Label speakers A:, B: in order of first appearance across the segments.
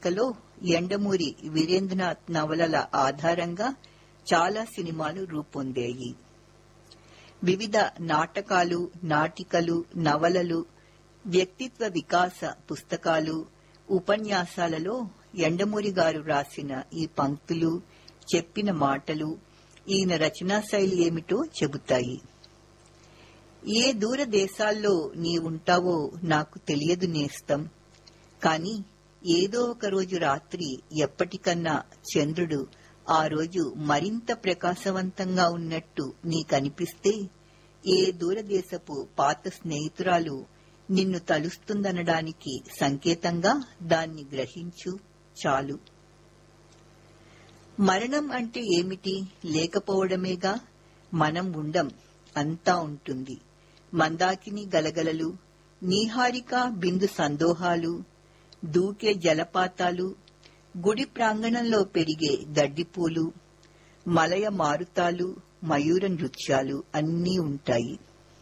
A: లో ఎండమూరి వీరేంద్రనాథ్ నవలల ఆధారంగా చాలా సినిమాలు రూపొందాయి వివిధ నాటకాలు నాటికలు నవలలు వ్యక్తిత్వ వికాస పుస్తకాలు ఉపన్యాసాలలో ఎండమూరి గారు రాసిన ఈ పంక్తులు చెప్పిన మాటలు ఈయన రచనా శైలి ఏమిటో చెబుతాయి ఏ దూర దేశాల్లో నీ ఉంటావో నాకు తెలియదు నేస్తం కాని ఏదో ఒక రోజు రాత్రి ఎప్పటికన్నా చంద్రుడు ఆ రోజు మరింత ప్రకాశవంతంగా ఉన్నట్టు నీకనిపిస్తే ఏ దూరదేశపు పాత స్నేహితురాలు నిన్ను తలుస్తుందనడానికి సంకేతంగా దాన్ని గ్రహించు చాలు మరణం అంటే ఏమిటి లేకపోవడమేగా మనం ఉండం అంతా ఉంటుంది మందాకిని గలగలలు నీహారిక బిందు సందోహాలు దూకే జలపాతాలు గుడి ప్రాంగణంలో పెరిగే గడ్డిపూలు మలయ మారుతాలు మయూర నృత్యాలు అన్నీ ఉంటాయి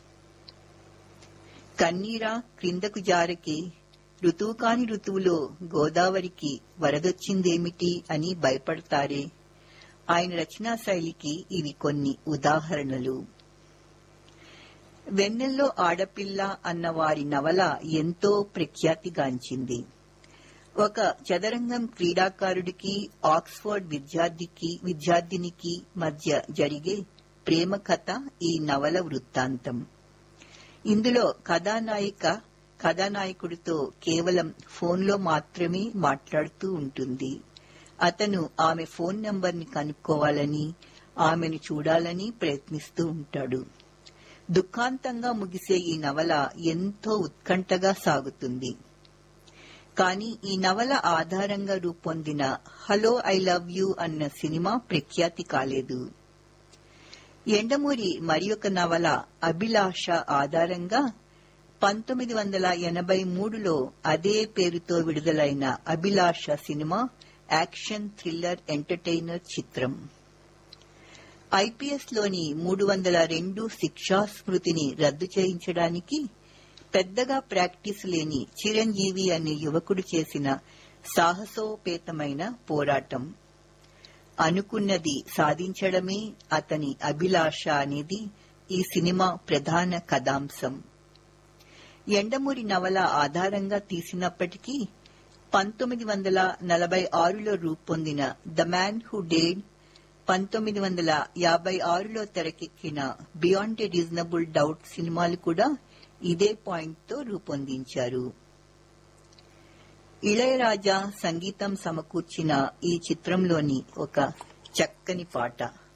A: కన్నీరా క్రిందకు జారకి ఋతువు కాని ఋతువులో గోదావరికి వరదొచ్చిందేమిటి అని భయపడతారే ఆయన రచనా శైలికి ఇవి కొన్ని ఉదాహరణలు వెన్నెల్లో ఆడపిల్ల అన్న వారి నవల ఎంతో ప్రఖ్యాతిగాంచింది ఒక చదరంగం క్రీడాకారుడికి ఆక్స్ఫర్డ్ విద్యార్థికి విద్యార్థినికి మధ్య జరిగే ప్రేమ కథ ఈ నవల వృత్తాంతం ఇందులో కథానాయిక కథానాయకుడితో కేవలం ఫోన్లో మాత్రమే మాట్లాడుతూ ఉంటుంది అతను ఆమె ఫోన్ నంబర్ని కనుక్కోవాలని ఆమెను చూడాలని ప్రయత్నిస్తూ ఉంటాడు దుఃఖాంతంగా ముగిసే ఈ నవల ఎంతో ఉత్కంఠగా సాగుతుంది కానీ ఈ నవల ఆధారంగా రూపొందిన హలో ఐ లవ్ యూ అన్న సినిమా ప్రఖ్యాతి కాలేదు ఎండమూరి మరి ఒక నవల అభిలాష ఆధారంగా పంతొమ్మిది వందల ఎనభై మూడులో అదే పేరుతో విడుదలైన అభిలాష సినిమా యాక్షన్ థ్రిల్లర్ ఎంటర్టైనర్ చిత్రం ఐపీఎస్ లోని మూడు వందల రెండు శిక్షా స్మృతిని రద్దు చేయించడానికి పెద్దగా ప్రాక్టీస్ లేని చిరంజీవి అనే యువకుడు చేసిన సాహసోపేతమైన పోరాటం అనుకున్నది సాధించడమే అతని అభిలాష అనేది ఈ సినిమా ప్రధాన కథాంశం ఎండమూరి నవల ఆధారంగా తీసినప్పటికీ పంతొమ్మిది వందల నలభై ఆరులో రూపొందిన ద మ్యాన్ హూ డేడ్ పంతొమ్మిది వందల యాభై ఆరులో తెరకెక్కిన బియాండ్ ఎ రీజనబుల్ డౌట్ సినిమాలు కూడా ఇదే పాయింట్ తో రూపొందించారు ఇళయరాజా సంగీతం సమకూర్చిన ఈ చిత్రంలోని ఒక చక్కని పాట